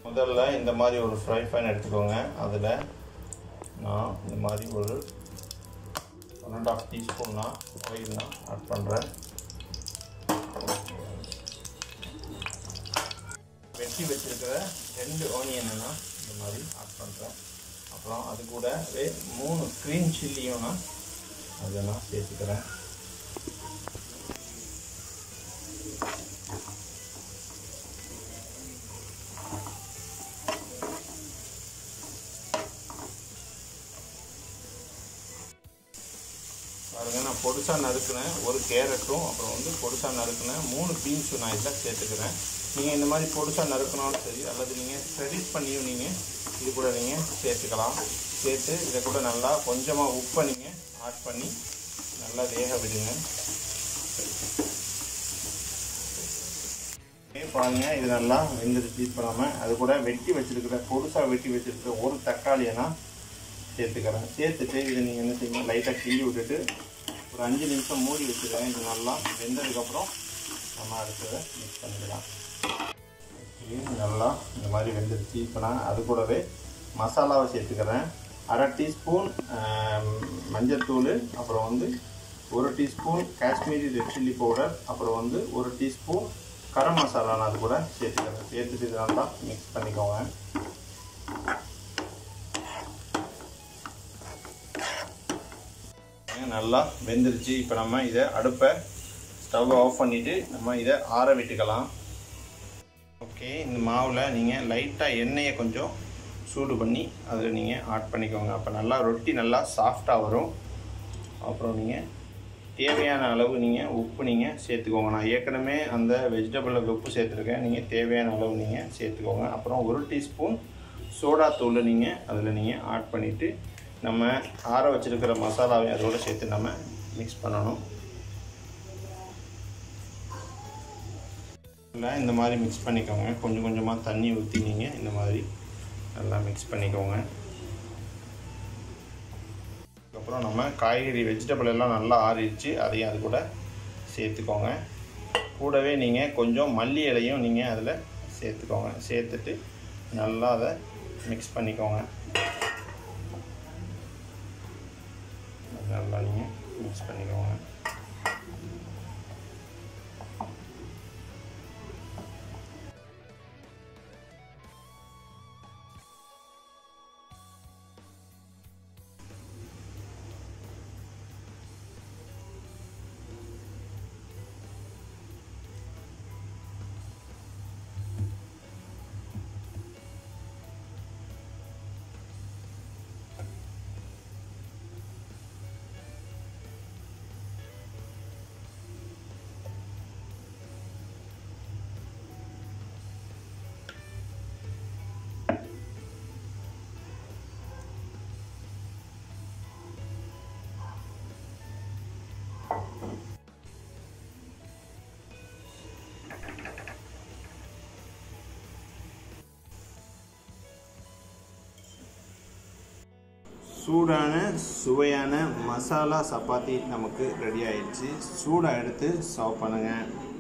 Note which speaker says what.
Speaker 1: முதல்ல இந்த மாதிரி ஒரு ஃப்ரை பேன் எடுத்துக்கோங்க அதில் நான் இந்த மாதிரி ஒரு ஒன் அண்ட் ஆஃப் டீஸ்பூன் நான் ஆயில் நான் ஆட் பண்ணுறேன் வெட்டி வச்சிருக்கிற ரெண்டு ஆனியனை நான் இந்த மாதிரி ஆட் பண்ணுறேன் அப்புறம் அது கூடவே மூணு க்ரீன் சில்லியும் நான் அதை நான் சேர்த்துக்கிறேன் பாருங்க நான் பொடுசாக நறுக்கினேன் ஒரு கேரட்டும் அப்புறம் வந்து பொடுசாக நறுக்கினேன் மூணு பீன்ஸும் நான் இதில் சேர்த்துக்கிறேன் நீங்கள் இந்த மாதிரி பொடுசாக நறுக்கினாலும் சரி அல்லது நீங்கள் ஸ்ப்ரெடிஸ் பண்ணியும் நீங்கள் இது கூட நீங்கள் சேர்த்துக்கலாம் சேர்த்து இதை கூட நல்லா கொஞ்சமாக உப்பை நீங்கள் ஆட் பண்ணி நல்லா வேக விடுங்க பாருங்க இது நல்லா வெந்துருச்சு இப்போ நம்ம அது கூட வெட்டி வச்சிருக்கிற பொடுசாக வெட்டி வச்சிருக்கிற ஒரு தக்காளியை நான் சேர்த்துக்கிறேன் சேர்த்துட்டு இதை நீங்கள் என்ன செய்யணும் லைட்டாக கிண்டி விட்டுட்டு ஒரு அஞ்சு நிமிஷம் மூடி வச்சுருக்கேன் இது நல்லா வெந்ததுக்கப்புறம் நம்ம அடுத்ததை மிக்ஸ் பண்ணிக்கலாம் ஓகே நல்லா இந்த மாதிரி வெந்துருச்சு இப்போ நான் அது கூடவே மசாலாவை சேர்த்துக்கிறேன் அரை டீஸ்பூன் மஞ்சள்தூள் அப்புறம் வந்து ஒரு teaspoon Kashmiri red chilli powder அப்புறம் வந்து ஒரு டீஸ்பூன் கரம் மசாலா நான் அது கூட சேர்த்துக்கிறேன் சேர்த்துட்டு இது நல்லா மிக்ஸ் பண்ணிக்கோங்க நல்லா வெந்துருச்சு இப்போ நம்ம இதை அடுப்பை ஸ்டவ் ஆஃப் பண்ணிவிட்டு நம்ம இதை ஆற விட்டுக்கலாம் ஓகே இந்த மாவில் நீங்கள் லைட்டாக எண்ணெயை கொஞ்சம் சூடு பண்ணி அதில் நீங்கள் ஆட் பண்ணிக்கோங்க அப்போ நல்லா ரொட்டி நல்லா சாஃப்டாக வரும் அப்புறம் நீங்கள் தேவையான அளவு நீங்கள் உப்பு நீங்கள் சேர்த்துக்கோங்க நான் ஏற்கனவே அந்த வெஜிடபிளில் உப்பு சேர்த்துருக்கேன் நீங்கள் தேவையான அளவு நீங்கள் சேர்த்துக்கோங்க அப்புறம் ஒரு டீஸ்பூன் சோடா தூள் நீங்கள் அதில் நீங்கள் ஆட் பண்ணிவிட்டு நம்ம ஆற வச்சுருக்கிற மசாலாவை அதோடு சேர்த்து நம்ம மிக்ஸ் பண்ணணும் இல்லை இந்த மாதிரி மிக்ஸ் பண்ணிக்கோங்க கொஞ்சம் கொஞ்சமாக தண்ணி ஊற்றி நீங்கள் இந்த மாதிரி நல்லா மிக்ஸ் பண்ணிக்கோங்க அதுக்கப்புறம் நம்ம காய்கறி வெஜிடபிள் எல்லாம் நல்லா ஆறிடுச்சு அதையும் அது கூட சேர்த்துக்கோங்க கூடவே நீங்கள் கொஞ்சம் மல்லி இலையும் நீங்கள் அதில் சேர்த்துக்கோங்க சேர்த்துட்டு நல்லா அதை மிக்ஸ் பண்ணிக்கோங்க நல்லா நீங்கள் மிக்ஸ் பண்ணிக்கோங்க சூடான சுவையான மசாலா சப்பாத்தி நமக்கு ரெடி ஆயிடுச்சு சூடாக எடுத்து சர்வ் பண்ணுங்கள்